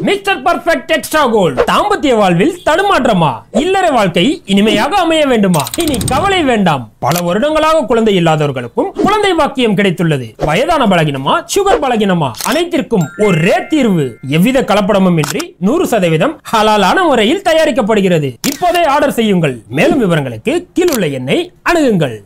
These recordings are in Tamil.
மிஸ்டர் பர்ஃபெக்ட் எக்ஸ்ட்ரா கோல்ட் தாம்பத்திய வாழ்வில் தடுமாற்றமா இல்லற வாழ்க்கை இனிமையாக அமைய வேண்டுமா இனி கவலை வேண்டாம் பல வருடங்களாக குழந்தை இல்லாதவர்களுக்கும் குழந்தை பாக்கியம் கிடைத்துள்ளது வயதான பலகினமா சுகர் பலகினமா அனைத்திற்கும் ஒரே தீர்வு எவ்வித கலப்படமும் இன்றி நூறு சதவீதம் ஹலாலான முறையில் தயாரிக்கப்படுகிறது இப்போதே ஆர்டர் செய்யுங்கள் மேலும் விவரங்களுக்கு கீழுள்ள எண்ணை அணுகுங்கள்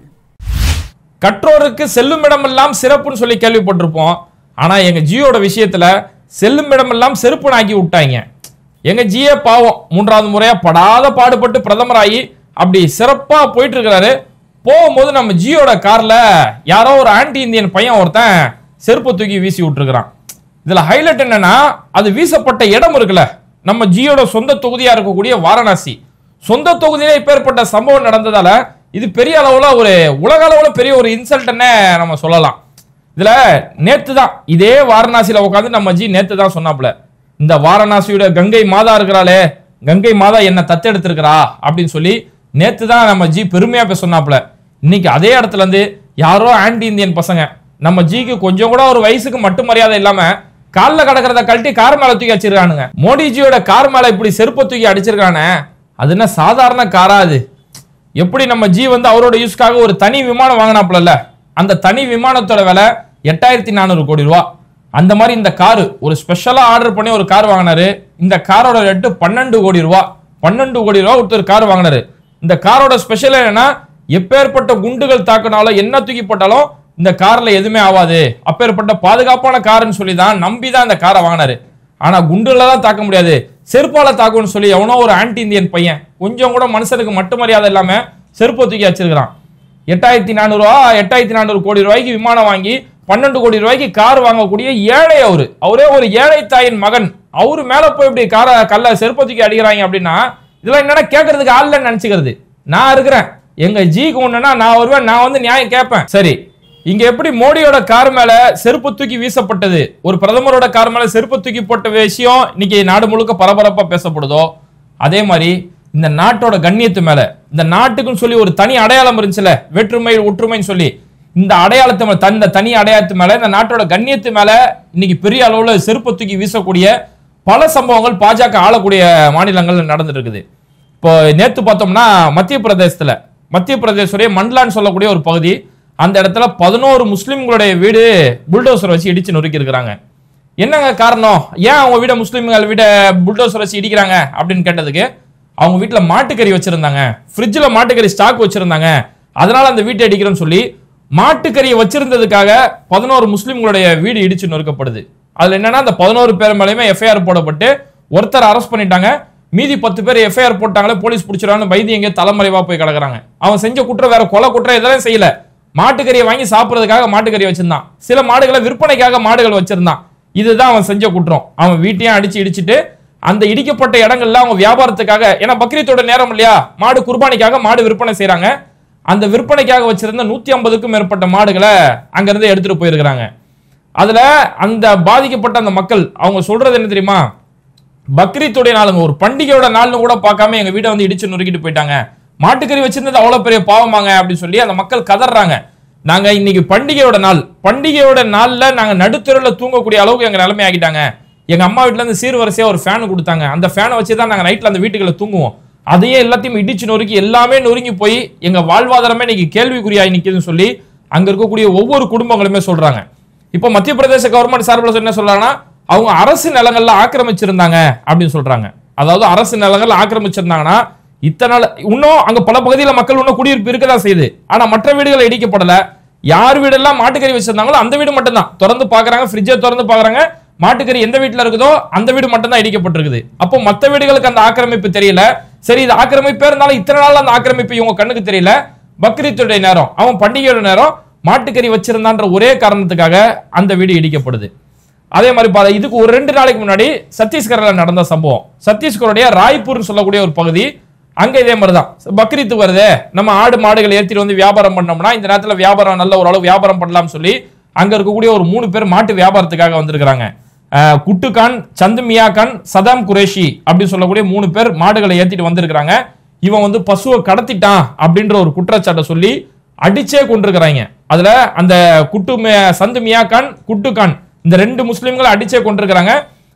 கற்றோருக்கு செல்லும் இடமெல்லாம் சிறப்புன்னு சொல்லி கேள்விப்பட்டிருப்போம் ஆனா எங்க ஜியோட விஷயத்துல செல்லும் இடமெல்லாம் செருப்புன்னு ஆக்கி விட்டாங்க எங்க ஜியே பாவம் மூன்றாவது முறையா படாத பாடுபட்டு பிரதமராகி அப்படி சிறப்பா போயிட்டு இருக்கிறாரு போகும்போது நம்ம ஜியோட கார்ல யாரோ ஒரு ஆன்டி இந்தியன் பையன் ஒருத்தன் செருப்பு தூக்கி வீசி விட்டுருக்கிறான் இதுல ஹைலைட் என்னன்னா அது வீசப்பட்ட இடம் இருக்குல்ல நம்ம ஜியோட சொந்த தொகுதியா இருக்கக்கூடிய வாரணாசி சொந்த தொகுதியிலே இப்பேற்பட்ட சம்பவம் நடந்ததால இது பெரிய அளவுல ஒரு உலக அளவுல பெரிய ஒரு இன்சல்ட்னே நம்ம சொல்லலாம் இதுல நேத்து தான் இதே வாரணாசியில உட்காந்து நம்ம ஜி நேத்து தான் சொன்னாப்ல இந்த வாரணாசியோட கங்கை மாதா இருக்கிறாளே கங்கை மாதா என்ன தத்தெடுத்திருக்கிறா அப்படின்னு சொல்லி நேத்து தான் நம்ம ஜி பெருமையா பேச சொன்னாப்ல இன்னைக்கு அதே இடத்துல இருந்து யாரோ ஆன்டி இந்தியன் பசங்க நம்ம ஜிக்கு கொஞ்சம் கூட ஒரு வயசுக்கு மட்டும் மரியாதை இல்லாம கால்ல கிடக்கிறத கழட்டி கார் மேல தூக்கி வச்சிருக்கானுங்க மோடிஜியோட கார் மேல இப்படி செருப்பை தூக்கி அடிச்சிருக்கானே அது என்ன சாதாரண காரா அது எப்படி நம்ம ஜி வந்து அவரோட யூஸ்க்காக ஒரு தனி விமானம் வாங்கினாப்புல அந்த தனி விமானத்தோட விலை எட்டாயிரத்தி நானூறு கோடி ரூபா அந்த மாதிரி இந்த காரு ஒரு ஸ்பெஷலா ஆர்டர் பண்ணி ஒரு கார் வாங்கினாரு இந்த காரோட ரேட்டு பன்னெண்டு கோடி ரூபா பன்னெண்டு கோடி ரூபா ஒருத்தர் கார் வாங்கினாரு இந்த காரோட ஸ்பெஷல் என்னன்னா எப்பேற்பட்ட குண்டுகள் தாக்கினாலும் என்ன தூக்கி போட்டாலும் இந்த கார்ல எதுவுமே ஆகாது அப்பேற்பட்ட பாதுகாப்பான காருன்னு சொல்லி தான் நம்பி தான் இந்த காரை வாங்கினாரு ஆனா குண்டுல தான் தாக்க முடியாது செருப்பால தாக்கும்னு சொல்லி எவனோ ஒரு ஆன்டி இந்தியன் பையன் கொஞ்சம் கூட மனுஷனுக்கு மட்டும் மரியாதை இல்லாம செருப்பை தூக்கி வச்சிருக்கிறான் எட்டாயிரத்தி நானூறு ரூபா எட்டாயிரத்தி நானூறு கோடி ரூபாய்க்கு விமானம் வாங்கி பன்னெண்டு கோடி ரூபாய்க்கு கார் வாங்கக்கூடிய ஏழை அவரு அவரே ஒரு ஏழை தாயின் மகன் அவரு மேல போய் இப்படி காரை கல்ல செருப்பை தூக்கி அடிக்கிறாங்க அப்படின்னா இதெல்லாம் என்னன்னா கேட்கறதுக்கு ஆள் இல்லைன்னு நினைச்சுக்கிறது நான் இருக்கிறேன் எங்க ஜிக்கு ஒண்ணுன்னா நான் வருவேன் நான் வந்து நியாயம் கேட்பேன் சரி இங்க எப்படி மோடியோட கார் மேல செருப்பு தூக்கி வீசப்பட்டது ஒரு பிரதமரோட கார் மேல செருப்பு தூக்கி போட்ட விஷயம் இன்னைக்கு நாடு முழுக்க பரபரப்பா பேசப்படுதோ அதே மாதிரி இந்த நாட்டோட கண்ணியத்து மேல இந்த நாட்டுக்குன்னு சொல்லி ஒரு தனி அடையாளம் இருந்துச்சுல வேற்றுமை ஒற்றுமைன்னு சொல்லி இந்த அடையாளத்து மேல தந்த தனி அடையாளத்து மேல இந்த நாட்டோட கண்ணியத்து மேல இன்னைக்கு பெரிய அளவுல செருப்பு தூக்கி வீசக்கூடிய பல சம்பவங்கள் பாஜக ஆளக்கூடிய மாநிலங்கள்ல நடந்துட்டு இருக்குது இப்போ நேத்து பார்த்தோம்னா மத்திய பிரதேசத்துல மத்திய பிரதேசுடைய மண்லான்னு சொல்லக்கூடிய ஒரு பகுதி அந்த இடத்துல பதினோரு முஸ்லிம்களுடைய வீடு புல்டோசர் வச்சு இடிச்சு நொறுக்கி இருக்கிறாங்க என்னங்க காரணம் ஏன் அவங்க வீட முஸ்லிம்கள் வீட புல்டோசர் வச்சு இடிக்கிறாங்க அப்படின்னு கேட்டதுக்கு அவங்க வீட்டுல மாட்டுக்கறி வச்சிருந்தாங்க ஃப்ரிட்ஜில் மாட்டுக்கறி ஸ்டாக் வச்சிருந்தாங்க அதனால அந்த வீட்டை அடிக்கிறோம்னு சொல்லி மாட்டுக்கறியை வச்சிருந்ததுக்காக பதினோரு முஸ்லிம்களுடைய வீடு இடிச்சு நொறுக்கப்படுது அதுல என்னன்னா அந்த பதினோரு பேர் மேலேயுமே எஃப்ஐஆர் போடப்பட்டு ஒருத்தர் அரெஸ்ட் பண்ணிட்டாங்க மீதி பத்து பேர் எஃப்ஐஆர் போட்டாங்களே போலீஸ் பிடிச்சிடான்னு வைத்தி எங்கே தலைமறைவா போய் கிடக்குறாங்க அவன் செஞ்ச குற்றம் வேற கொலை குற்றம் இதெல்லாம் செய்யல மாட்டுக்கறியை வாங்கி சாப்பிடுறதுக்காக மாட்டுக்கறி வச்சிருந்தான் சில மாடுகளை விற்பனைக்காக மாடுகள் வச்சிருந்தான் இதுதான் அவன் செஞ்ச குற்றம் அவன் வீட்டையும் அடிச்சு இடிச்சிட்டு அந்த இடிக்கப்பட்ட இடங்கள்ல அவங்க வியாபாரத்துக்காக ஏன்னா பக்ரீத்தோட நேரம் இல்லையா மாடு குர்பானிக்காக மாடு விற்பனை செய்றாங்க அந்த விற்பனைக்காக வச்சிருந்த நூத்தி ஐம்பதுக்கும் மேற்பட்ட மாடுகளை அங்கிருந்து எடுத்துட்டு போயிருக்கிறாங்க அதுல அந்த பாதிக்கப்பட்ட அந்த மக்கள் அவங்க சொல்றது என்ன தெரியுமா பக்ரீத்துடைய நாளுங்க ஒரு பண்டிகையோட நாள்னு கூட பார்க்காம எங்க வீட்டை வந்து இடிச்சு நொறுக்கிட்டு போயிட்டாங்க மாட்டுக்கறி வச்சிருந்தது அவ்வளவு பெரிய பாவமாங்க அப்படின்னு சொல்லி அந்த மக்கள் கதறாங்க நாங்க இன்னைக்கு பண்டிகையோட நாள் பண்டிகையோட நாள்ல நாங்க நடுத்தெருவில் தூங்கக்கூடிய அளவுக்கு எங்க நிலைமை ஆகிட்டாங்க எங்க அம்மா வீட்ல இருந்து சீர்வரிசையா ஒரு ஃபேன் கொடுத்தாங்க அந்த ஃபேனை வச்சு தான் நாங்க நைட்ல அந்த வீட்டுக்குள்ள தூங்குவோம் அதையே எல்லாத்தையும் இடிச்சு நொறுக்கி எல்லாமே நொறுங்கி போய் எங்க வாழ்வாதாரமே இன்னைக்கு கேள்விக்குறியாய் நிக்குதுன்னு சொல்லி அங்க இருக்கக்கூடிய ஒவ்வொரு குடும்பங்களுமே சொல்றாங்க இப்போ மத்திய பிரதேச கவர்மெண்ட் சார்பில் என்ன சொல்றாங்கன்னா அவங்க அரசு நிலங்கள்ல ஆக்கிரமிச்சிருந்தாங்க அப்படின்னு சொல்றாங்க அதாவது அரசு நிலங்கள்ல ஆக்கிரமிச்சிருந்தாங்கன்னா இத்தனை நாள் இன்னும் அங்க பல பகுதியில மக்கள் இன்னும் குடியிருப்பு இருக்கதான் செய்யுது ஆனா மற்ற வீடுகள் இடிக்கப்படல யார் வீடெல்லாம் மாட்டுக்கறி வச்சிருந்தாங்களோ அந்த வீடு மட்டும்தான் திறந்து பாக்குறாங்க ஃப்ரிட்ஜை திறந்து பாக்குறாங்க மாட்டுக்கறி எந்த வீட்டுல இருக்குதோ அந்த வீடு மட்டும் தான் இடிக்கப்பட்டிருக்குது அப்போ மத்த வீடுகளுக்கு அந்த ஆக்கிரமிப்பு தெரியல சரி இது ஆக்கிரமிப்பே இருந்தாலும் இத்தனை நாள் அந்த ஆக்கிரமிப்பு இவங்க கண்ணுக்கு தெரியல பக்ரீத்துடைய நேரம் அவன் பண்டிகையோட நேரம் மாட்டுக்கறி வச்சிருந்தான்ற ஒரே காரணத்துக்காக அந்த வீடு இடிக்கப்படுது அதே மாதிரி பாரு இதுக்கு ஒரு ரெண்டு நாளைக்கு முன்னாடி சத்தீஸ்கர்ல நடந்த சம்பவம் சத்தீஸ்கருடைய ராய்ப்பூர்னு சொல்லக்கூடிய ஒரு பகுதி அங்க இதே மாதிரி தான் பக்ரீத்து வருதே நம்ம ஆடு மாடுகள் ஏற்றிட்டு வந்து வியாபாரம் பண்ணோம்னா இந்த நேரத்துல வியாபாரம் நல்ல ஓரளவு வியாபாரம் பண்ணலாம்னு சொல்லி அங்க இருக்கக்கூடிய ஒரு மூணு பேர் மாட்டு வியாபாரத்துக்காக வந்திருக்கிறாங்க அஹ், குட்டுகான் சந்துமியா கான் சதாம் குரேஷி அப்படின்னு சொல்லக்கூடிய மூணு பேர் மாடுகளை ஏத்திட்டு வந்திருக்கிறாங்க இவன் வந்து பசுவை கடத்திட்டான் அப்படின்ற ஒரு குற்றச்சாட்டை சொல்லி அடிச்சே கொண்டிருக்கிறாங்க அதுல அந்த குட்டு மி- சந்து மியா கான் குட்டு கான் இந்த ரெண்டு முஸ்லிம்களை அடிச்சே கொண்டிருக்கிறாங்க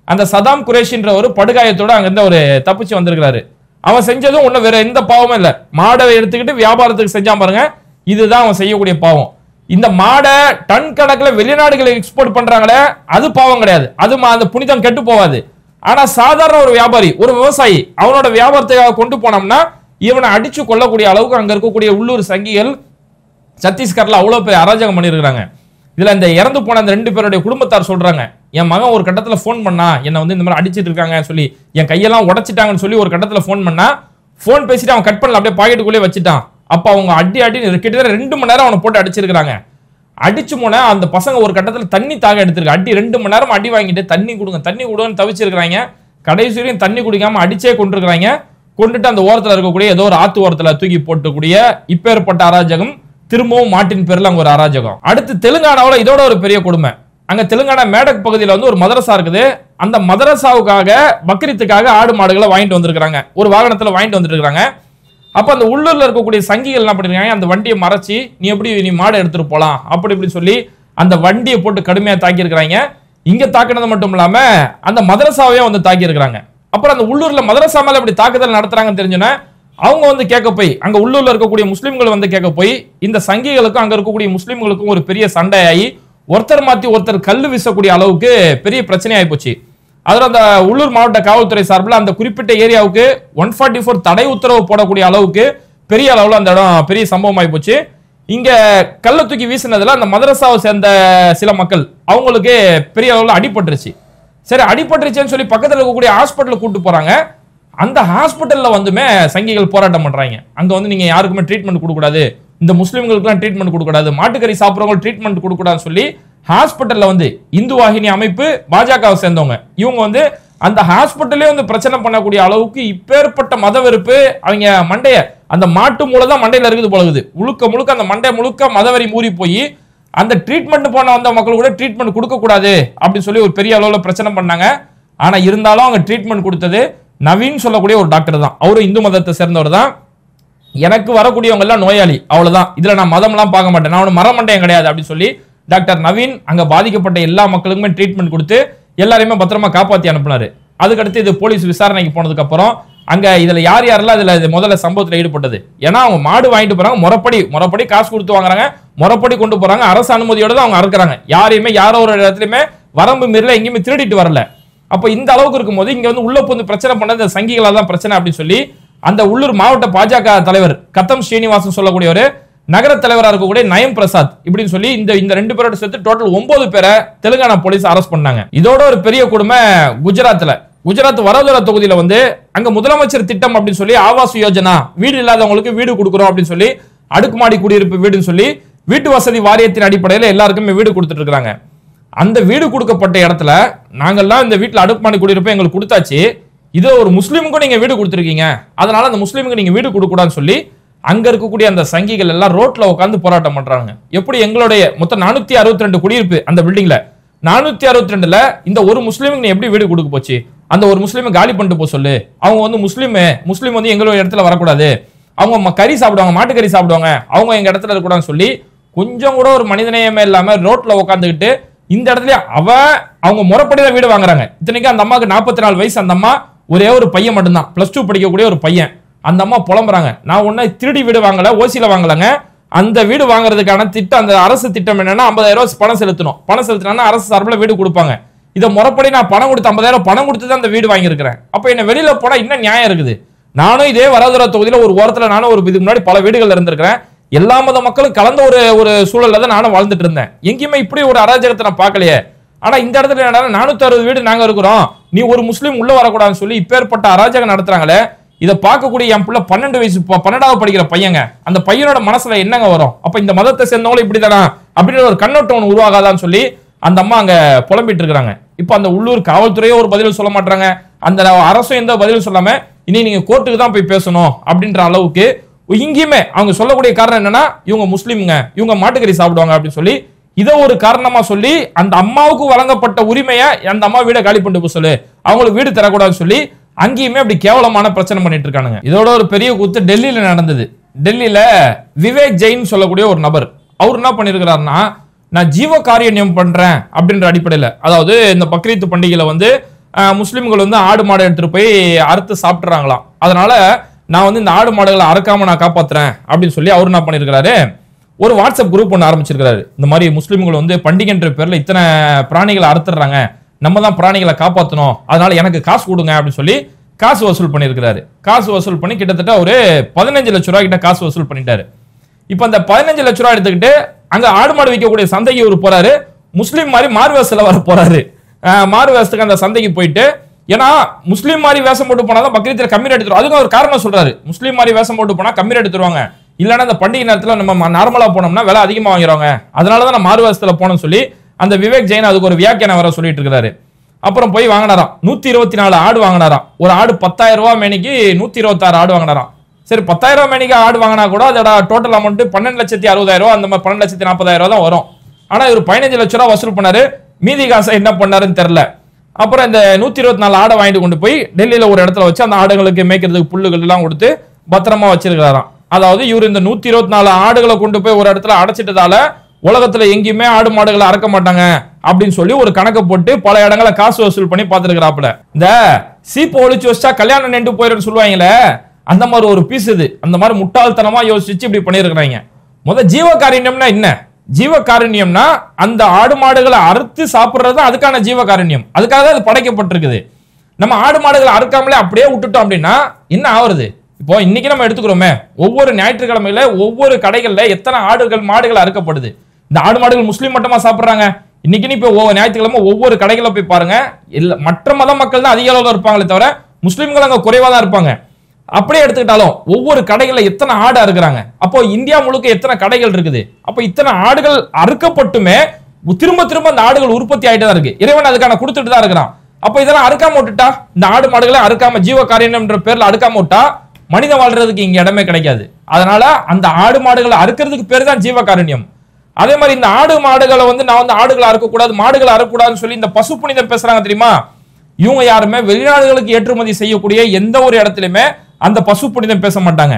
அந்த சதாம் குரேஷின்ற ஒரு படுகாயத்தோட அங்கிருந்து ஒரு தப்பிச்சு வந்திருக்கிறாரு அவன் செஞ்சதும் ஒன்றும் வேற எந்த பாவமும் இல்லை மாடை எடுத்துக்கிட்டு வியாபாரத்துக்கு செஞ்சான் பாருங்க இதுதான் அவன் செய்யக்கூடிய பாவம் இந்த மாடை டன் கணக்கில் வெளிநாடுகளுக்கு எக்ஸ்போர்ட் பண்றாங்களே அது பாவம் கிடையாது அது மா- அந்த புனிதம் கெட்டு போகாது ஆனா சாதாரண ஒரு வியாபாரி ஒரு விவசாயி அவனோட வியாபாரத்துக்காக கொண்டு போனோம்னா இவனை அடிச்சு கொள்ளக்கூடிய அளவுக்கு அங்க இருக்கக்கூடிய உள்ளூர் சங்கிகள் சத்தீஸ்கர்ல அவ்வளவு பேர் அராஜகம் பண்ணியிருக்கிறாங்க இதுல இந்த இறந்து போன அந்த ரெண்டு பேருடைய குடும்பத்தார் சொல்றாங்க என் மகன் ஒரு கட்டத்துல ஃபோன் பண்ணா என்ன வந்து இந்த மாதிரி அடிச்சிட்டு இருக்காங்க சொல்லி என் கையெல்லாம் உடைச்சிட்டாங்கன்னு சொல்லி ஒரு கட்டத்துல ஃபோன் பண்ணா ஃபோன் பேசிட்டு அவன் கட் பண்ணல அப்படியே பாக்கெட்டுக்குள்ளே வச்சுட்டான் அப்ப அவங்க அடி அடி கிட்டத்தட்ட ரெண்டு மணி நேரம் அவனை போட்டு அடிச்சிருக்காங்க அடிச்சு போன அந்த பசங்க ஒரு கட்டத்துல தண்ணி தாக எடுத்திருக்கு அடி ரெண்டு மணி நேரம் அடி வாங்கிட்டு தண்ணி கொடுங்க தண்ணி கொடுங்கன்னு தவிச்சிருக்கிறாங்க கடைசி வரையும் தண்ணி குடிக்காம அடிச்சே கொண்டிருக்கிறாங்க கொண்டுட்டு அந்த ஓரத்துல இருக்கக்கூடிய ஏதோ ஒரு ஆத்து ஓரத்துல தூக்கி போட்டுக்கூடிய இப்பேற்பட்ட அராஜகம் திரும்பவும் மாட்டின் பேர்ல அங்க ஒரு அராஜகம் அடுத்து தெலுங்கானாவுல இதோட ஒரு பெரிய கொடுமை அங்க தெலுங்கானா மேடக் பகுதியில வந்து ஒரு மதரசா இருக்குது அந்த மதரசாவுக்காக பக்ரீத்துக்காக ஆடு மாடுகளை வாங்கிட்டு வந்திருக்காங்க ஒரு வாகனத்துல வாங்கிட்டு வந்துருக்காங்க அப்ப அந்த உள்ளூர்ல இருக்கக்கூடிய சங்கிகள் என்ன பண்ணிருக்காங்க அந்த வண்டியை மறைச்சு நீ எப்படி நீ மாடை எடுத்துட்டு போலாம் அப்படி இப்படி சொல்லி அந்த வண்டியை போட்டு கடுமையா தாக்கி இருக்கிறாங்க இங்க தாக்கினது மட்டும் இல்லாம அந்த மதரசாவையும் வந்து தாக்கி இருக்கிறாங்க அப்புறம் அந்த உள்ளூர்ல மதரசா மேல இப்படி தாக்குதல் நடத்துறாங்கன்னு தெரிஞ்சோன்னே அவங்க வந்து கேட்க போய் அங்க உள்ளூர்ல இருக்கக்கூடிய முஸ்லிம்கள் வந்து கேட்க போய் இந்த சங்கிகளுக்கும் அங்க இருக்கக்கூடிய முஸ்லிம்களுக்கும் ஒரு பெரிய சண்டையாகி ஒருத்தர் மாத்தி ஒருத்தர் கல்லு வீசக்கூடிய அளவுக்கு பெரிய பிரச்சனை ஆகி போச்சு அதுல அந்த உள்ளூர் மாவட்ட காவல்துறை சார்பில் அந்த குறிப்பிட்ட ஏரியாவுக்கு ஒன் ஃபார்ட்டி ஃபோர் தடை உத்தரவு போடக்கூடிய அளவுக்கு பெரிய அளவுல அந்த இடம் பெரிய சம்பவம் ஆகி போச்சு இங்க கல்ல தூக்கி வீசினதுல அந்த மதரசாவை சேர்ந்த சில மக்கள் அவங்களுக்கு பெரிய அளவுல அடிபட்டுருச்சு சரி அடிபட்டுருச்சுன்னு சொல்லி பக்கத்துல இருக்கக்கூடிய ஹாஸ்பிட்டலுக்கு கூட்டு போறாங்க அந்த ஹாஸ்பிட்டல்ல வந்துமே சங்கிகள் போராட்டம் பண்றாங்க அங்க வந்து நீங்க யாருக்குமே ட்ரீட்மெண்ட் கொடுக்க கூடாது இந்த முஸ்லிம்களுக்குலாம் ட்ரீட்மெண்ட் கொடுக்க கூடாது மாட்டுக்கறி சாப்பிட்றவங்க ட்ரீட்மெண்ட் கொடுக்க கூடாதுன்னு சொல்லி ஹாஸ்பிட்டல்ல வந்து இந்து வாகினி அமைப்பு பாஜகவை சேர்ந்தவங்க இவங்க வந்து அந்த ஹாஸ்பிட்டலே வந்து பிரச்சனை பண்ணக்கூடிய அளவுக்கு இப்பேற்பட்ட மத வெறுப்பு அவங்க மண்டைய அந்த மாட்டு மூளை தான் மண்டையில இருக்குது போலகுது முழுக்க முழுக்க அந்த மண்டை முழுக்க மதவெறி மூறி போய் அந்த ட்ரீட்மெண்ட் போன வந்த மக்கள் கூட ட்ரீட்மெண்ட் கொடுக்க கூடாது அப்படின்னு சொல்லி ஒரு பெரிய அளவுல பிரச்சனை பண்ணாங்க ஆனா இருந்தாலும் அவங்க ட்ரீட்மெண்ட் கொடுத்தது நவீன் சொல்லக்கூடிய ஒரு டாக்டர் தான் அவரும் இந்து மதத்தை சேர்ந்தவர் தான் எனக்கு வரக்கூடியவங்க எல்லாம் நோயாளி அவ்வளவுதான் இதுல நான் மதம்லாம் பார்க்க மாட்டேன் நான் ஒன்றும் மரமண்டையம் கிடையாது அப்படின்னு சொல்லி டாக்டர் நவீன் அங்க பாதிக்கப்பட்ட எல்லா மக்களுக்குமே ட்ரீட்மெண்ட் கொடுத்து எல்லாரையுமே பத்திரமா காப்பாத்தி அனுப்புனாரு அதுக்கடுத்து இது போலீஸ் விசாரணைக்கு போனதுக்கு அப்புறம் அங்க இதுல யார் யாரெல்லாம் இதுல இது முதல்ல சம்பவத்துல ஈடுபட்டது ஏன்னா அவங்க மாடு வாங்கிட்டு போறாங்க முறைப்படி முறைப்படி காசு கொடுத்து வாங்குறாங்க முறைப்படி கொண்டு போறாங்க அரசு அனுமதியோட தான் அவங்க அறுக்குறாங்க யாரையுமே யாரோ ஒரு இடத்துலயுமே வரம்பு மீறல எங்கேயுமே திருடிட்டு வரல அப்ப இந்த அளவுக்கு இருக்கும்போது இங்க வந்து உள்ள வந்து பிரச்சனை பண்ணது இந்த சங்கிகளால தான் பிரச்சனை அப்படின்னு சொல்லி அந்த உள்ளூர் மாவட்ட பாஜக தலைவர் கத்தம் ஸ்ரீனிவாசன் சொல்லக்கூடியவர் நகர தலைவரா இருக்கக்கூடிய நயம் பிரசாத் இப்படின்னு சொல்லி இந்த இந்த ரெண்டு பேரோட சேர்த்து டோட்டல் ஒன்பது பேரை தெலுங்கானா போலீஸ் அரெஸ்ட் பண்ணாங்க இதோட ஒரு பெரிய கொடுமை குஜராத்ல குஜராத் வரதோர தொகுதியில வந்து அங்க முதலமைச்சர் திட்டம் அப்படின்னு சொல்லி ஆவாஸ் யோஜனா வீடு இல்லாதவங்களுக்கு வீடு கொடுக்குறோம் அப்படின்னு சொல்லி அடுக்குமாடி குடியிருப்பு வீடுன்னு சொல்லி வீட்டு வசதி வாரியத்தின் அடிப்படையில் எல்லாருக்குமே வீடு கொடுத்துட்டு இருக்காங்க அந்த வீடு கொடுக்கப்பட்ட இடத்துல நாங்கெல்லாம் இந்த வீட்டில் அடுக்குமாடி குடியிருப்பு எங்களுக்கு கொடுத்தாச்சு இதோ ஒரு முஸ்லீமுக்கும் நீங்க வீடு கொடுத்துருக்கீங்க அதனால அந்த முஸ்லீமுக்கு நீங்க வீடு கொடுக்கூடாதுன்னு சொல்லி அங்க இருக்கக்கூடிய அந்த சங்கிகள் எல்லாம் ரோட்ல உட்காந்து போராட்டம் பண்றாங்க எப்படி எங்களுடைய மொத்தம் நானூத்தி அறுபத்தி ரெண்டு குடியிருப்பு அந்த பில்டிங்ல நானூத்தி அறுபத்தி ரெண்டுல இந்த ஒரு முஸ்லீமுக்கு நீ எப்படி வீடு கொடுக்க போச்சு அந்த ஒரு முஸ்லீமை காலி பண்ணிட்டு போ சொல்லு அவங்க வந்து முஸ்லீம் முஸ்லீம் வந்து எங்களுடைய இடத்துல வரக்கூடாது அவங்க ம- கறி சாப்பிடுவாங்க மாட்டுக்கறி சாப்பிடுவாங்க அவங்க எங்க இடத்துல இருக்கக்கூடாதுன்னு சொல்லி கொஞ்சம் கூட ஒரு மனிதநேயமே இல்லாம ரோட்ல உட்காந்துக்கிட்டு இந்த இடத்துல அவ அவங்க முறைப்படி தான் வீடு வாங்குறாங்க இத்தனைக்கு அந்த அம்மாவுக்கு நாற்பத்தி நாலு வயசு அந்த அம்மா ஒரே ஒரு பையன் மட்டும்தான் பிளஸ் டூ படிக்கக்கூடிய ஒரு பையன் அந்த அம்மா புலம்புறாங்க நான் ஒன்னும் திருடி வீடு வாங்கல ஓசியில வாங்கலங்க அந்த வீடு வாங்குறதுக்கான திட்டம் அந்த அரசு திட்டம் என்னன்னா 50000 ரூபாய் பணம் செலுத்தணும் பணம் செலுத்தினா அரசு சார்பில் வீடு கொடுப்பாங்க இதை முறைப்படி நான் பணம் கொடுத்து 50000 பணம் கொடுத்து தான் அந்த வீடு வாங்கியிருக்கிறேன் அப்ப என்ன வெளியில போனா இன்னும் நியாயம் இருக்குது நானும் இதே வரதுர தொகுதியில ஒரு ஓரத்துல நானும் ஒரு இதுக்கு முன்னாடி பல வீடுகள் இருந்திருக்கிறேன் எல்லா மத மக்களும் கலந்த ஒரு ஒரு சூழல்ல தான் நானும் வாழ்ந்துட்டு இருந்தேன் எங்கேயுமே இப்படி ஒரு அராஜகத்தை நான் பார்க்கலையே ஆனா இந்த இடத்துல என்னடா நானூத்தி அறுபது வீடு நாங்க இருக்கிறோம் நீ ஒரு முஸ்லீம் உள்ள வரக்கூடாதுன்னு சொல்லி இப்பேற்பட்ட அராஜகம் நடத்துறாங்களே இதை பார்க்கக்கூடிய என் பிள்ளை பன்னெண்டு வயசு ப- பன்னெண்டாவது படிக்கிற பையங்க அந்த பையனோட மனசுல என்னங்க வரும் அப்ப இந்த மதத்தை சேர்ந்தவங்களும் இப்படிதானா அப்படின்னு ஒரு கண்ணோட்டம் ஒன்று உருவாகாதான்னு சொல்லி அந்த அம்மா அங்க புலம்பிட்டு இருக்காங்க இப்போ அந்த உள்ளூர் காவல்துறையோ ஒரு பதில் சொல்ல மாட்டாங்க அந்த அரசும் எந்த பதிலும் சொல்லாம இனி நீங்க கோர்ட்டுக்கு தான் போய் பேசணும் அப்படின்ற அளவுக்கு இங்கேயுமே அவங்க சொல்லக்கூடிய காரணம் என்னன்னா இவங்க முஸ்லீம்ங்க இவங்க மாட்டுக்கறி சாப்பிடுவாங்க அப்படின்னு சொல்லி இதை ஒரு காரணமா சொல்லி அந்த அம்மாவுக்கு வழங்கப்பட்ட உரிமையை அந்த அம்மா வீடை காலி பண்ணிட்டு போக சொல்லு அவங்களுக்கு வீடு தரக்கூடாதுன்னு சொல்லி அங்கேயுமே அப்படி கேவலமான பிரச்சனை பண்ணிட்டு இருக்கானுங்க இதோட ஒரு பெரிய கூத்து டெல்லியில நடந்தது டெல்லியில விவேக் ஜெயின் சொல்லக்கூடிய ஒரு நபர் அவர் என்ன பண்ணிருக்கிறாருன்னா நான் ஜீவ காரியண்யம் பண்றேன் அப்படின்ற அடிப்படையில அதாவது இந்த பக்ரீத் பண்டிகையில வந்து ஆஹ், முஸ்லிம்கள் வந்து ஆடு மாடு எடுத்துட்டு போய் அறுத்து சாப்பிட்றாங்களாம் அதனால நான் வந்து இந்த ஆடு மாடுகளை அறுக்காம நான் காப்பாத்துறேன் அப்படின்னு சொல்லி அவர் என்ன பண்ணியிருக்கிறாரு ஒரு வாட்ஸ்அப் குரூப் ஒன்று ஆரம்பிச்சிருக்காரு இந்த மாதிரி முஸ்லிம்கள் வந்து பண்டிகைன்ற பேர்ல இத்தனை பிராணிகளை அறுத்துறாங்க நம்ம தான் பிராணிகளை காப்பாற்றணும் அதனால எனக்கு காசு கொடுங்க அப்படின்னு சொல்லி காசு வசூல் பண்ணியிருக்கிறாரு காசு வசூல் பண்ணி கிட்டத்தட்ட ஒரு பதினஞ்சு லட்ச ரூபாய் கிட்ட காசு வசூல் பண்ணிட்டாரு இப்போ அந்த பதினஞ்சு லட்ச ரூபாய் எடுத்துக்கிட்டு அங்க ஆடு மாடு விற்கக்கூடிய சந்தைக்கு இவர் போறாரு முஸ்லீம் மாதிரி மாறு வேஷத்துல வர போறாரு அஹ் மாறு வேஷத்துக்கு அந்த சந்தைக்கு போயிட்டு ஏன்னா முஸ்லீம் மாதிரி வேஷம் போட்டு போனாதான் பக்ரீத்தில் கம்மி ரேட் தருவாங்க அதுக்கு ஒரு காரணம் சொல்றாரு முஸ்லீம் மாதிரி வேஷம் போட்டு போனா கம்மி ரேட் தருவாங்க இல்லைன்னா அந்த பண்டிகை நேரத்துல நம்ம நார்மலா போனோம்னா விலை அதிகமா வாங்கிடுவாங்க அதனால தான் நான் மாறு வேஷத்துல போனோம்னு சொல்லி அந்த விவேக் ஜெயின் அதுக்கு ஒரு வியாக்கியானம் வர சொல்லிட்டு இருக்காரு அப்புறம் போய் வாங்கினாராம் நூத்தி இருபத்தி நாலு ஆடு வாங்கினாராம் ஒரு ஆடு பத்தாயிரம் ரூபாய் மேனிக்கு நூத்தி இருபத்தாறு ஆடு வாங்கினாராம் சரி பத்தாயிரம் ரூபாய் மேனிக்கு ஆடு வாங்கினா கூட அதோட டோட்டல் அமௌண்ட் பன்னெண்டு லட்சத்தி அறுபதாயிரம் ரூபாய் அந்த மாதிரி பன்னெண்டு லட்சத்தி நாற்பதாயிரம் ரூபாய் தான் வரும் ஆனா இவர் பதினஞ்சு லட்ச ரூபாய் வசூல் பண்ணாரு மீதி காசை என்ன பண்ணாருன்னு தெரியல அப்புறம் இந்த நூத்தி இருபத்தி நாலு ஆடை வாங்கிட்டு கொண்டு போய் டெல்லியில ஒரு இடத்துல வச்சு அந்த ஆடுகளுக்கு மேய்க்கிறதுக்கு புல்லுகள் எல்லாம் கொடுத்து பத்திரமா வச்சிருக்கிறாராம் அதாவது இவர் இந்த நூத்தி இருபத்தி நாலு ஆடுகளை கொண்டு போய் ஒரு இடத்துல அடைச்சிட்டதால உலகத்துல எங்கேயுமே ஆடு மாடுகளை அறக்க மாட்டாங்க அப்படின்னு சொல்லி ஒரு கணக்கை போட்டு பல இடங்களை காசு வசூல் பண்ணி பார்த்துருக்கிறாப்புல இந்த சீப்பை ஒழிச்சு வச்சா கல்யாணம் நின்று போயிருன்னு சொல்லுவாங்களே அந்த மாதிரி ஒரு பீஸ் இது அந்த மாதிரி முட்டாள்தனமா யோசிச்சு இப்படி பண்ணியிருக்கிறாங்க முத ஜீவகாருண்யம்னா என்ன ஜீவகாருண்யம்னா அந்த ஆடு மாடுகளை அறுத்து சாப்பிடுறது தான் அதுக்கான ஜீவகாருண்யம் அதுக்காக தான் அது படைக்கப்பட்டிருக்குது நம்ம ஆடு மாடுகளை அறுக்காமலே அப்படியே விட்டுட்டோம் அப்படின்னா என்ன ஆகுறது இப்போ இன்னைக்கு நம்ம எடுத்துக்கிறோமே ஒவ்வொரு ஞாயிற்றுக்கிழமையில ஒவ்வொரு கடைகள்ல எத்தனை ஆடுகள் மாடுகள் அறுக்கப்படுது இந்த ஆடு மாடுகள் முஸ்லீம் மட்டுமா சாப்பிடுறாங்க இன்னைக்கு நீ இப்போ ஒவ்வொரு ஞாயிற்றுக்கிழமை ஒவ்வொரு கடைகளை போய் பாருங்க இல்ல மற்ற மத மக்கள் தான் அதிக அளவில் இருப்பாங்களே தவிர முஸ்லீம்கள் அங்க குறைவா தான் இருப்பாங்க அப்படியே எடுத்துக்கிட்டாலும் ஒவ்வொரு கடைகள்ல எத்தனை ஆடு அறுக்குறாங்க அப்போ இந்தியா முழுக்க எத்தனை கடைகள் இருக்குது அப்போ இத்தனை ஆடுகள் அறுக்கப்பட்டுமே திரும்ப திரும்ப அந்த ஆடுகள் உற்பத்தி ஆயிட்டு தான் இருக்கு இறைவன் அதுக்கான கொடுத்துட்டு தான் இருக்கிறான் அப்போ இதெல்லாம் அறுக்காம விட்டுட்டா இந்த ஆடு மாடுகளை அறுக்காம ஜீவ காரியம்ன்ற பேர்ல அறுக்காம விட்டா மனிதன் வாழ்றதுக்கு இங்க இடமே கிடைக்காது அதனால அந்த ஆடு மாடுகளை அறுக்கிறதுக்கு பேர் தான் ஜீவ காருண்யம் அதே மாதிரி இந்த ஆடு மாடுகளை வந்து நான் வந்து ஆடுகளை அறுக்கக்கூடாது மாடுகளை அறுக்கக்கூடாதுன்னு சொல்லி இந்த பசு புனிதம் பேசுறாங்க தெரியுமா இவங்க யாருமே வெளிநாடுகளுக்கு ஏற்றுமதி செய்யக்கூடிய எந்த ஒரு இடத்துலயுமே அந்த பசு புனிதம் பேச மாட்டாங்க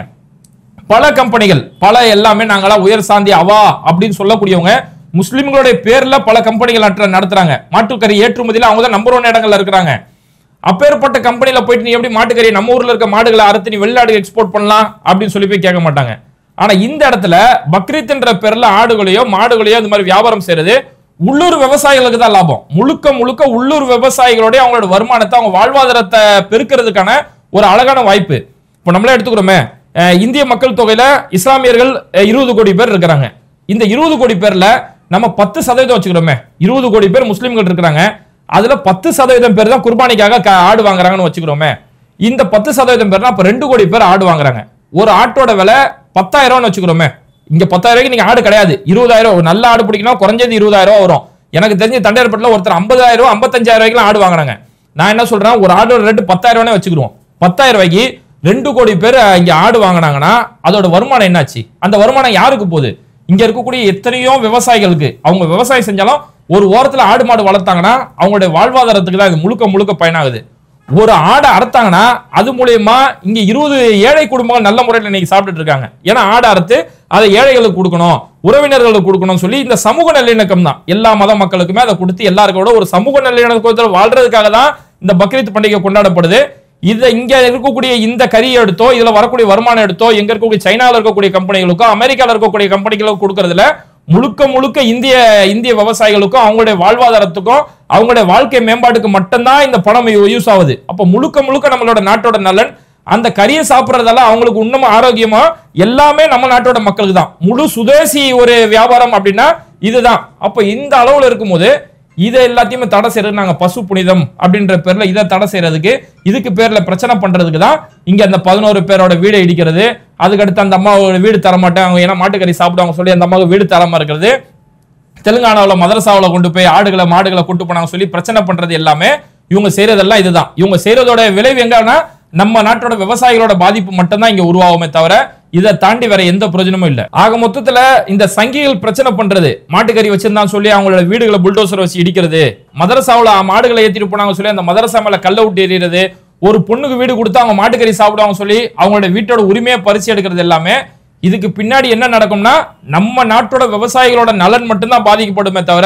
பல கம்பெனிகள் பல எல்லாமே நாங்களா உயர் சாந்தி அவா அப்படின்னு சொல்லக்கூடியவங்க முஸ்லிம்களுடைய பேர்ல பல கம்பெனிகள் நட- நடத்துறாங்க மாட்டுக்கறி ஏற்றுமதியில அவங்க தான் நம்பர் ஒன் இடங்கள்ல இருக்கிறாங்க அப்பேற்பட்ட கம்பெனில போயிட்டு நீ எப்படி மாட்டுக்கறி நம்ம ஊர்ல இருக்க மாடுகளை அறுத்து நீ வெளிநாடு எக்ஸ்போர்ட் பண்ணலாம் அப்படின்னு சொல்லி போய் கேட்க மாட்டாங்க ஆனா இந்த இடத்துல பக்ரீத்ன்ற பேர்ல ஆடுகளையோ மாடுகளையோ இந்த மாதிரி வியாபாரம் செய்யறது உள்ளூர் விவசாயிகளுக்கு தான் லாபம் முழுக்க முழுக்க உள்ளூர் விவசாயிகளுடைய அவங்களோட வருமானத்தை அவங்க வாழ்வாதாரத்தை பெருக்கிறதுக்கான ஒரு அழகான வாய்ப்பு இப்போ நம்மளே எடுத்துக்கிறோமே அஹ் இந்திய மக்கள் தொகையில இஸ்லாமியர்கள் அஹ், இருபது கோடி பேர் இருக்கிறாங்க இந்த இருபது கோடி பேர்ல நம்ம பத்து சதவீதம் வச்சுக்கிறோமே இருபது கோடி பேர் முஸ்லிம்கள் இருக்கிறாங்க அதுல பத்து சதவீதம் பேர் தான் குர்பானிக்காக க- ஆடு வாங்குறாங்கன்னு வச்சுக்கிறோமே இந்த பத்து சதவீதம் பேர்னா அப்ப ரெண்டு கோடி பேர் ஆடு வாங்குறாங்க ஒரு ஆட்டோட விலை பத்தாயிரம்னு வச்சுக்கிறோமே இங்க பத்தாயிரம் ரூபாய்க்கு நீங்க ஆடு கிடையாது இருபதாயிரம் ஒரு நல்ல ஆடு பிடிக்கணும் குறைஞ்சது இருபதாயிரம் ரூபாய் வரும் எனக்கு தெரிஞ்ச தண்டையார்பட்டில் ஒருத்தர் ஐம்பதாயிரம் ரூபாய் ஐம்பத்தஞ்சாயிரம் ரூபாய்க்குலாம் ஆடு வாங்குறாங்க நான் என்ன சொல்றேன் ஒரு ஆடோட ரேட்டு பத்தாயிரம் ரூபாய் வச்சுக்கிறோம் பத்தாயிரம் ரூபாய்க்கு ரெண்டு கோடி பேர் அஹ், இங்க ஆடு வாங்கினாங்கன்னா அதோட வருமானம் என்னாச்சு அந்த வருமானம் யாருக்கு போகுது இங்க இருக்கக்கூடிய எத்தனையோ விவசாயிகளுக்கு அவங்க விவசாயம் செஞ்சாலும் ஒரு ஓரத்துல ஆடு மாடு வளர்த்தாங்கன்னா அவங்களுடைய வாழ்வாதாரத்துக்கு தான் இது முழுக்க முழுக்க பயனாகுது ஒரு ஆடை அறுத்தாங்கன்னா அது மூலியமா இங்க இருபது ஏழை குடும்பங்கள் நல்ல முறையில் இன்னைக்கு சாப்பிட்டுட்டு இருக்காங்க ஏன்னா ஆடை அறுத்து அதை ஏழைகளுக்கு கொடுக்கணும் உறவினர்களுக்கு கொடுக்கணும்னு சொல்லி இந்த சமூக நல்லிணக்கம் தான் எல்லா மத மக்களுக்குமே அதை கொடுத்து எல்லாருக்கோட ஒரு சமூக நல்லிணக்கத்தில் வாழ்றதுக்காக தான் இந்த பக்ரீத் பண்டிகை கொண்டாடப்படுது இதை இங்க இருக்கக்கூடிய இந்த கறியை எடுத்தோ இதுல வரக்கூடிய வருமானம் எடுத்தோ எங்க இருக்கக்கூடிய சைனால இருக்கக்கூடிய கம்பெனிகளுக்கோ அமெரிக்கால இருக்கக்கூடிய கம்பெனிகளுக்கோ கொடுக்கறதுல முழுக்க முழுக்க இந்திய இந்திய விவசாயிகளுக்கும் அவங்களுடைய வாழ்வாதாரத்துக்கும் அவங்களுடைய வாழ்க்கை மேம்பாட்டுக்கு மட்டும்தான் இந்த பணம் யூஸ் ஆகுது அப்ப முழுக்க முழுக்க நம்மளோட நாட்டோட நலன் அந்த கறியை சாப்பிடுறதால அவங்களுக்கு இன்னமும் ஆரோக்கியமா எல்லாமே நம்ம நாட்டோட மக்களுக்கு தான் முழு சுதேசி ஒரு வியாபாரம் அப்படின்னா இதுதான் அப்ப இந்த அளவுல இருக்கும்போது இதை எல்லாத்தையுமே தடை செய்யறது நாங்க பசு புனிதம் அப்படின்ற பேர்ல இதை தடை செய்யறதுக்கு இதுக்கு பேர்ல பிரச்சனை பண்றதுக்கு தான் இங்க அந்த பதினோரு பேரோட வீடை இடிக்கிறது அதுக்கடுத்து அந்த அம்மா வீடு தர மாட்டேன் அவங்க ஏன்னா மாட்டுக்கறி சாப்பிடுவாங்க சொல்லி அந்த அம்மாவுக்கு வீடு தராம இருக்கிறது தெலுங்கானாவில் மதரசாவில் கொண்டு போய் ஆடுகளை மாடுகளை கூட்டு போனாங்க சொல்லி பிரச்சனை பண்றது எல்லாமே இவங்க செய்யறதெல்லாம் இதுதான் இவங்க செய்யறதோட விளைவு எங்கன்னா நம்ம நாட்டோட விவசாயிகளோட பாதிப்பு மட்டும்தான் இங்க உருவாகுமே தவிர இதை தாண்டி வேற எந்த பிரயோஜனமும் இல்ல ஆக மொத்தத்துல இந்த சங்கிகள் பிரச்சனை பண்றது மாட்டுக்கறி வச்சிருந்தான்னு சொல்லி அவங்களோட வீடுகளை புல்டோசர் வச்சு இடிக்கிறது மதரசாவுல மாடுகளை ஏத்திட்டு போனாங்க சொல்லி அந்த மதரசா மேல கல்ல விட்டு எறிகிறது ஒரு பொண்ணுக்கு வீடு கொடுத்து அவங்க மாட்டுக்கறி சாப்பிடுவாங்க சொல்லி அவங்களோட வீட்டோட உரிமையை பறிச்சு எடுக்கிறது எல்லாமே இதுக்கு பின்னாடி என்ன நடக்கும்னா நம்ம நாட்டோட விவசாயிகளோட நலன் மட்டும்தான் பாதிக்கப்படுமே தவிர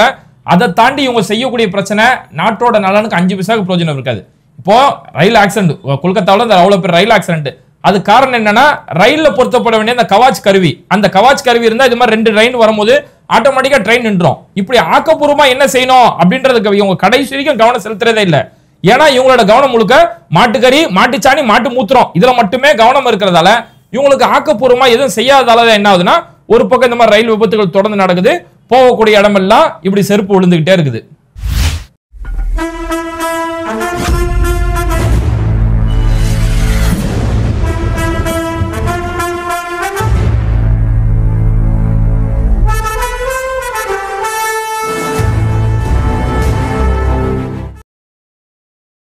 அதை தாண்டி இவங்க செய்யக்கூடிய பிரச்சனை நாட்டோட நலனுக்கு அஞ்சு பைசாக்கு பிரயோஜனம் இருக்காது இப்போ ரயில் ஆக்சிடென்ட் கொல்கத்தாவில் இந்த அவ்வளோ பேர் ரயில் ஆக்சிடென்ட் அது காரணம் என்னன்னா ரயில்ல பொருத்தப்பட வேண்டிய அந்த கவாச் கருவி அந்த கவாச் கருவி இருந்தா இது மாதிரி ரெண்டு ட்ரெயின் வரும்போது ஆட்டோமேட்டிக்கா ட்ரெயின் நின்றோம் இப்படி ஆக்கப்பூர்வமா என்ன செய்யணும் அப்படின்றதுக்கு இவங்க கடைசி வரைக்கும் கவனம் செலுத்துறதே இல்ல ஏன்னா இவங்களோட கவனம் முழுக்க மாட்டுக்கறி மாட்டுச்சாணி மாட்டு மூத்திரம் இதுல மட்டுமே கவனம் இருக்கிறதால இவங்களுக்கு ஆக்கப்பூர்வமா எதுவும் செய்யாததால என்ன ஆகுதுன்னா ஒரு பக்கம் இந்த மாதிரி ரயில் விபத்துகள் தொடர்ந்து நடக்குது போகக்கூடிய இடமெல்லாம் இப்படி செருப்பு விழுந்துகிட்டே இருக்குது